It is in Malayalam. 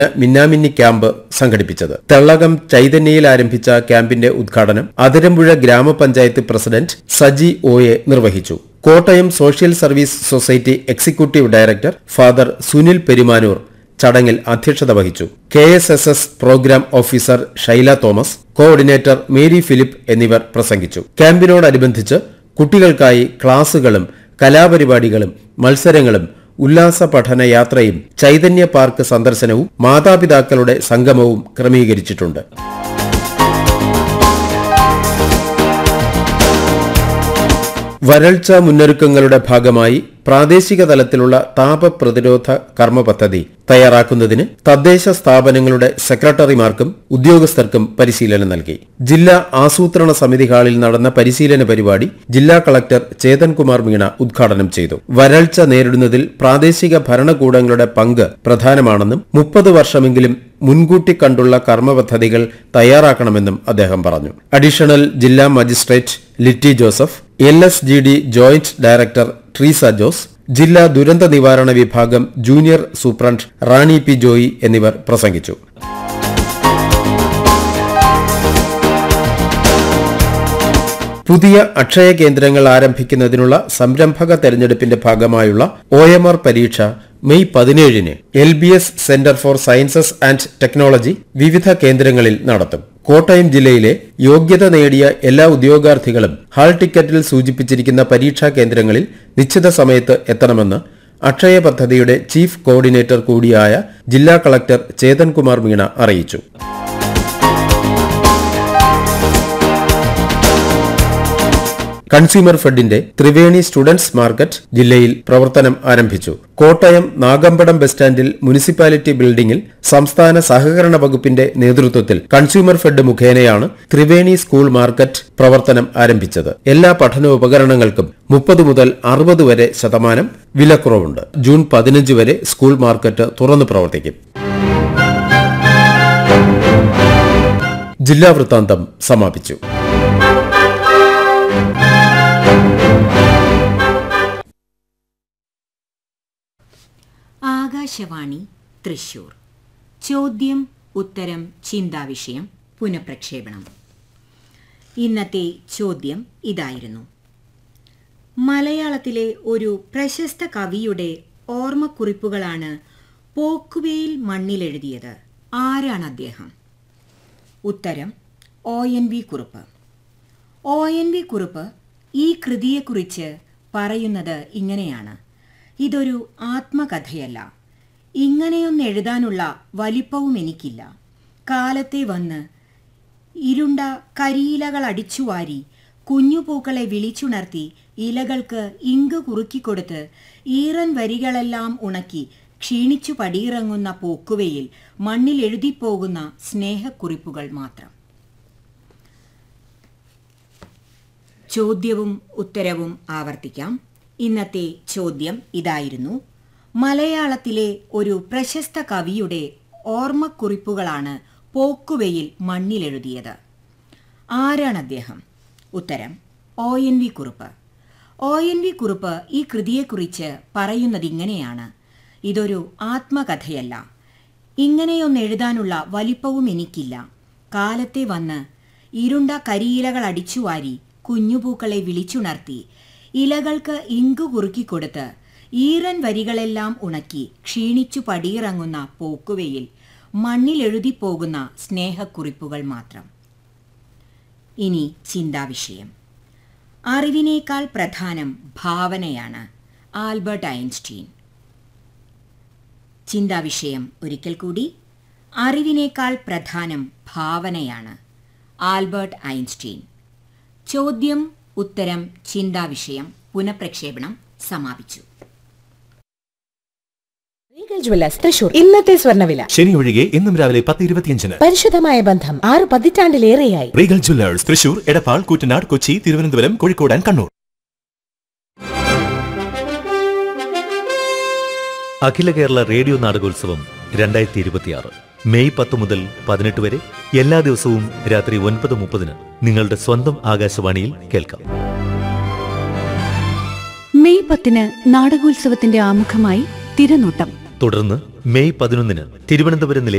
മിന്നാമിന്നി ക്യാമ്പ് സംഘടിപ്പിച്ചത് തെള്ളകം ചൈതന്യയിൽ ആരംഭിച്ച ക്യാമ്പിന്റെ ഉദ്ഘാടനം അതിരമ്പുഴ ഗ്രാമപഞ്ചായത്ത് പ്രസിഡന്റ് സജി ഒയെ നിർവഹിച്ചു Kottayam social service society executive director father Sunil Perumanoor ചടങ്ങിൽ അധ്യക്ഷത വഹിച്ചു K S S S programme officer Shaila Thomas coordinator Mary Philip എന്നിവർ പ്രസംഗിച്ചു ക്യാമ്പിനോടനുബന്ധിച്ച് കുട്ടികൾക്കായി ക്ലാസുകളും കലാപരിപാടികളും മത്സരങ്ങളും ഉല്ലാസ പഠന യാത്രയും ചൈതന്യ പാർക്ക് സന്ദർശനവും മാതാപിതാക്കളുടെ സംഗമവും ക്രമീകരിച്ചിട്ടുണ്ട് വരൾച്ച മുന്നൊരുക്കങ്ങളുടെ ഭാഗമായി പ്രാദേശിക തലത്തിലുള്ള താപപ്രതിരോധ കർമ്മ പദ്ധതി തയ്യാറാക്കുന്നതിന് തദ്ദേശ സ്ഥാപനങ്ങളുടെ സെക്രട്ടറിമാർക്കും ഉദ്യോഗസ്ഥർക്കും പരിശീലനം നൽകി ജില്ലാ ആസൂത്രണ സമിതി ഹാളിൽ നടന്ന പരിശീലന പരിപാടി ജില്ലാ കളക്ടർ ചേതൻകുമാർ മീണ ഉദ്ഘാടനം ചെയ്തു വരൾച്ച നേരിടുന്നതിൽ പ്രാദേശിക ഭരണകൂടങ്ങളുടെ പങ്ക് പ്രധാനമാണെന്നും മുപ്പത് വർഷമെങ്കിലും മുൻകൂട്ടി കണ്ടുള്ള കർമ്മ പദ്ധതികൾ തയ്യാറാക്കണമെന്നും അദ്ദേഹം പറഞ്ഞു അഡീഷണൽ ജില്ലാ magistrate Litty Joseph L S G D joint director Treesa Jose ജില്ലാ ദുരന്ത നിവാരണ വിഭാഗം junior superintendent Rani P Joy എന്നിവർ പ്രസംഗിച്ചു പുതിയ അക്ഷയ കേന്ദ്രങ്ങൾ ആരംഭിക്കുന്നതിനുള്ള സംരംഭക തെരഞ്ഞെടുപ്പിന്റെ ഭാഗമായുള്ള ഒ എം ആർ പരീക്ഷ മെയ് പതിനേഴിന് L B S centre for sciences and technology വിവിധ കേന്ദ്രങ്ങളിൽ നടത്തും കോട്ടയം ജില്ലയിലെ യോഗ്യത നേടിയ എല്ലാ ഉദ്യോഗാർത്ഥികളും ഹാൾ ടിക്കറ്റിൽ സൂചിപ്പിച്ചിരിക്കുന്ന പരീക്ഷാ കേന്ദ്രങ്ങളിൽ നിശ്ചിത സമയത്ത് എത്തണമെന്ന് അക്ഷയ പദ്ധതിയുടെ ചീഫ് കോർഡിനേറ്റർ കൂടിയായ ജില്ലാ കളക്ടർ ചേതൻകുമാർ മീണ അറിയിച്ചു കൺസ്യൂമർ ഫെഡിന്റെ ത്രിവേണി സ്റ്റുഡൻസ് മാർക്കറ്റ് ജില്ലയിൽ പ്രവർത്തനം ആരംഭിച്ചു കോട്ടയം നാഗമ്പടം ബസ് സ്റ്റാൻഡിൽ മുനിസിപ്പാലിറ്റി ബിൽഡിംഗിൽ സംസ്ഥാന സഹകരണ വകുപ്പിന്റെ നേതൃത്വത്തിൽ കൺസ്യൂമർ ഫെഡ് മുഖേനയാണ് ത്രിവേണി സ്കൂൾ മാർക്കറ്റ് പ്രവർത്തനം ആരംഭിച്ചത് എല്ലാ പഠനോപകരണങ്ങൾക്കും മുപ്പത് മുതൽ അറുപത് വരെ ശതമാനം വിലക്കുറവുണ്ട് ജൂൺ പതിനഞ്ച് വരെ സ്കൂൾ മാർക്കറ്റ് തുറന്നു പ്രവർത്തിക്കും ജില്ലാ വൃത്താന്തം സമാപിച്ചു ആകാശവാണി തൃശൂർ ചോദ്യം ഉത്തരം ചിന്താവിഷയം പുനഃപ്രക്ഷേപണം ഇന്നത്തെ ചോദ്യം ഇതായിരുന്നു മലയാളത്തിലെ ഒരു പ്രശസ്ത കവിയുടെ ഓർമ്മക്കുറിപ്പുകളാണ് പോക്കുവേയിൽ മണ്ണിലെഴുതിയത് ആരാണ് അദ്ദേഹം ഉത്തരം O N V Kurup O N V Kurup ഈ കൃതിയെക്കുറിച്ച് പറയുന്നത് ഇങ്ങനെയാണ് ഇതൊരു ആത്മകഥയല്ല ഇങ്ങനെയൊന്ന് എഴുതാനുള്ള വലിപ്പവും എനിക്കില്ല കാലത്തെ വന്ന് ഇരുണ്ട കരിയിലകൾ അടിച്ചുവാരി കുഞ്ഞുപൂക്കളെ വിളിച്ചുണർത്തി ഇലകൾക്ക് ഇങ്ക് കുറുക്കിക്കൊടുത്ത് ഈറൻ വരികളെല്ലാം ഉണക്കി ക്ഷീണിച്ചു പടിയിറങ്ങുന്ന പോക്കുവയിൽ മണ്ണിൽ എഴുതിപ്പോകുന്ന സ്നേഹക്കുറിപ്പുകൾ മാത്രം ചോദ്യവും ഉത്തരവും ആവർത്തിക്കാം ഇന്നത്തെ ചോദ്യം ഇതായിരുന്നു മലയാളത്തിലെ ഒരു പ്രശസ്ത കവിയുടെ ഓർമ്മക്കുറിപ്പുകളാണ് പോക്കുവെയിൽ മണ്ണിലെഴുതിയത് ആരാണ് അദ്ദേഹം ഉത്തരം O N V Kurup O N V Kurup ഈ കൃതിയെക്കുറിച്ച് പറയുന്നത് ഇങ്ങനെയാണ് ഇതൊരു ആത്മകഥയല്ല ഇങ്ങനെയൊന്ന് എഴുതാനുള്ള വലിപ്പവും എനിക്കില്ല കാലത്തെ വന്ന് ഇരുണ്ട കരിയിലകൾ അടിച്ചുവാരി കുഞ്ഞുപൂക്കളെ വിളിച്ചുണർത്തി ഇലകൾക്ക് ഇങ്കു കുറുക്കിക്കൊടുത്ത് ഈറൻ വരികളെല്ലാം ഉണക്കി ക്ഷീണിച്ചു പടിയിറങ്ങുന്ന പോക്കുവയിൽ മണ്ണിൽ എഴുതിപ്പോകുന്ന സ്നേഹക്കുറിപ്പുകൾ മാത്രം ഇനി ചിന്താവിഷയം അറിവിനേക്കാൾ പ്രധാനം ഭാവനയാണ് ആൽബർട്ട് ഐൻസ്റ്റീൻ ചിന്താവിഷയം ഒരിക്കൽ കൂടി അറിവിനേക്കാൾ പ്രധാനം ഭാവനയാണ് ആൽബർട്ട് ഐൻസ്റ്റീൻ ചോദ്യം ഉത്തരം ചിന്താവിഷയം പുനഃപ്രക്ഷേപണം സമാപിച്ചു റീഗൽ ജ്വല്ലേഴ്സ് തൃശൂർ ഇന്നത്തെ സ്വർണ്ണവില ശനി ഒഴികെ ഇന്നും രാവിലെ പത്ത് ഇരുപത്തിയഞ്ചിന് പരിശുദ്ധമായ ബന്ധം ആറ് പതിറ്റാണ്ടിലേറെയായി Regal jewellers Thrissur Edappal Koottanad Kochi Thiruvananthapuram Kozhikode and Kannur അഖില കേരള റേഡിയോ നാടകോത്സവം രണ്ടായിരത്തി ഇരുപത്തിയാറ് മെയ് പത്ത് മുതൽ പതിനെട്ട് വരെ എല്ലാ ദിവസവും രാത്രി ഒൻപത് മുപ്പതിന് നിങ്ങളുടെ സ്വന്തം ആകാശവാണിയിൽ കേൾക്കാം മെയ് പത്തിന് നാടകോത്സവത്തിന്റെ ആമുഖമായി തിരനോട്ടം തുടർന്ന് മെയ് പതിനൊന്നിന് തിരുവനന്തപുരം നിലയത്തിൽ